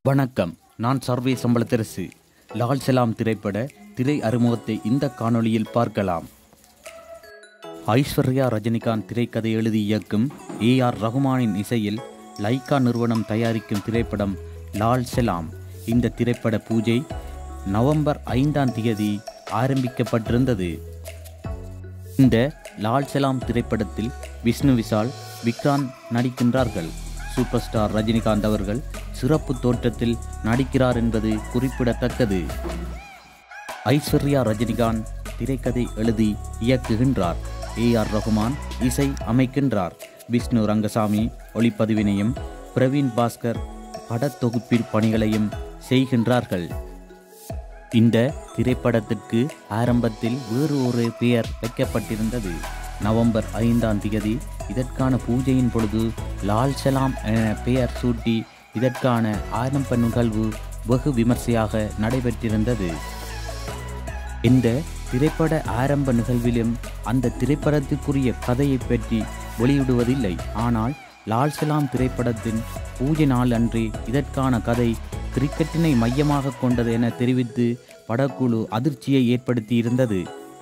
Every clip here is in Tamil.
வணக்கம் நான் சர்வே சம்பளத்தரசு லால் சலாம் திரைப்பட திரை அறிமுகத்தை இந்த காணொளியில் பார்க்கலாம் ஐஸ்வர்யா ரஜினிகாந்த் திரைக்கதை எழுதி இயக்கும் ஏ ஆர் ரகுமானின் இசையில் லைக்கா நிறுவனம் தயாரிக்கும் திரைப்படம் லால் சலாம் இந்த திரைப்பட பூஜை நவம்பர் ஐந்தாம் தேதி ஆரம்பிக்கப்பட்டிருந்தது இந்த லால் சலாம் திரைப்படத்தில் விஷ்ணு விஷால் விக்ராந்த் நடிக்கின்றார்கள் சூப்பர் ஸ்டார் ரஜினிகாந்த் அவர்கள் சிறப்பு தோற்றத்தில் நடிக்கிறார் என்பது குறிப்பிடத்தக்கது ஐஸ்வர்யா ரஜினிகாந்த் திரைக்கதை எழுதி இயக்குகின்றார் ஏ ஆர் ரகுமான் இசை அமைக்கின்றார் விஷ்ணு ரங்கசாமி ஒளிப்பதிவினையும் பிரவீன் பாஸ்கர் படத்தொகுப்பில் பணிகளையும் செய்கின்றார்கள் இந்த திரைப்படத்திற்கு ஆரம்பத்தில் வேறு ஒரு பெயர் வைக்கப்பட்டிருந்தது நவம்பர் ஐந்தாம் தேதி இதற்கான பூஜையின் பொழுது லால் சலாம் என பெயர் சூட்டி இதற்கான ஆரம்ப நிகழ்வு வெகு விமர்சையாக நடைபெற்றிருந்தது இந்த திரைப்பட ஆரம்ப நிகழ்விலும் அந்த திரைப்படத்துக்குரிய கதையை பற்றி வெளியிடுவதில்லை ஆனால் லால் சலாம் திரைப்படத்தின் பூஜை நாள் அன்றே இதற்கான கதை கிரிக்கெட்டினை மையமாக கொண்டது என தெரிவித்து படக்குழு அதிர்ச்சியை ஏற்படுத்தியிருந்தது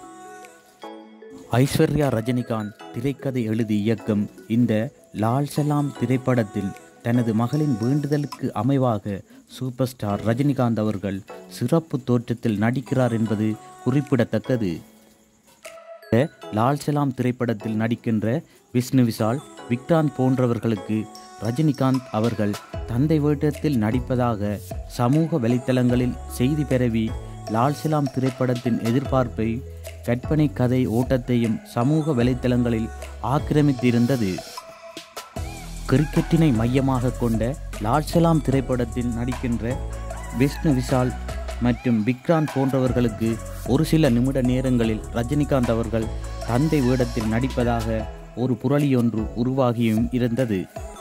ஐஸ்வர்யா ரஜினிகாந்த் திரைக்கதை எழுதி இயக்கும் இந்த லால் சலாம் திரைப்படத்தில் தனது மகளின் வேண்டுதலுக்கு அமைவாக சூப்பர் ஸ்டார் ரஜினிகாந்த் அவர்கள் சிறப்பு தோற்றத்தில் நடிக்கிறார் என்பது குறிப்பிடத்தக்கது இந்த லால் சலாம் திரைப்படத்தில் நடிக்கின்ற விஷ்ணு விஷால் விக்ராந்த் போன்றவர்களுக்கு ரஜினிகாந்த் அவர்கள் தந்தை வேட்டத்தில் நடிப்பதாக சமூக வலைத்தளங்களில் செய்தி பரவி லால் சலாம் திரைப்படத்தின் எதிர்பார்ப்பை கற்பனை கதை ஓட்டத்தையும் சமூக வலைத்தளங்களில் ஆக்கிரமித்திருந்தது கிரிக்கெட்டினை மையமாக கொண்ட லால் சலாம் திரைப்படத்தில் நடிக்கின்ற விஷ்ணு விஷால் மற்றும் விக்ராந்த் போன்றவர்களுக்கு ஒரு சில நிமிட நேரங்களில் ரஜினிகாந்த் அவர்கள் தந்தை வேடத்தில் நடிப்பதாக ஒரு புரளியொன்று உருவாகியும் இருந்தது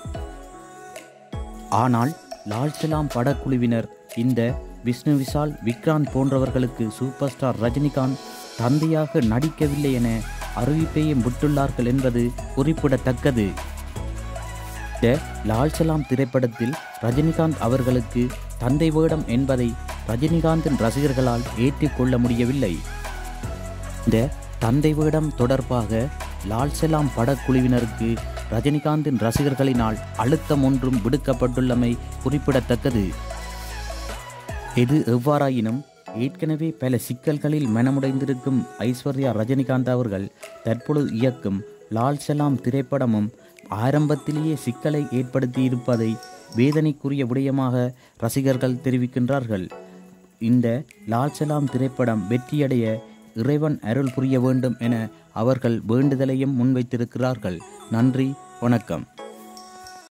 ஆனால் லால் சலாம் படக்குழுவினர் இந்த விஷ்ணு விஷால் விக்ராந்த் போன்றவர்களுக்கு சூப்பர் ஸ்டார் ரஜினிகாந்த் தந்தையாக நடிக்கவில்லை என அறிவிப்பையும் விட்டுள்ளார்கள் என்பது குறிப்பிடத்தக்கது இந்த லால் சலாம் திரைப்படத்தில் ரஜினிகாந்த் அவர்களுக்கு தந்தை வேடம் என்பதை ரஜினிகாந்தின் ரசிகர்களால் ஏற்றுக்கொள்ள முடியவில்லை இந்த தந்தை வேடம் தொடர்பாக லால் சலாம் படக்குழுவினருக்கு ரஜினிகாந்தின் ரசிகர்களினால் அழுத்தம் ஒன்றும் விடுக்கப்பட்டுள்ளமை குறிப்பிடத்தக்கது எது எவ்வாறாயினும் ஏற்கனவே பல சிக்கல்களில் மனமுடைந்திருக்கும் ஐஸ்வர்யா ரஜினிகாந்த் அவர்கள் தற்பொழுது இயக்கும் லால் சலாம் திரைப்படமும் ஆரம்பத்திலேயே சிக்கலை ஏற்படுத்தியிருப்பதை வேதனைக்குரிய விடயமாக ரசிகர்கள் தெரிவிக்கின்றார்கள் இந்த லால் சலாம் திரைப்படம் வெற்றியடைய இறைவன் அருள் புரிய வேண்டும் என அவர்கள் வேண்டுதலையும் முன்வைத்திருக்கிறார்கள் நன்றி வணக்கம்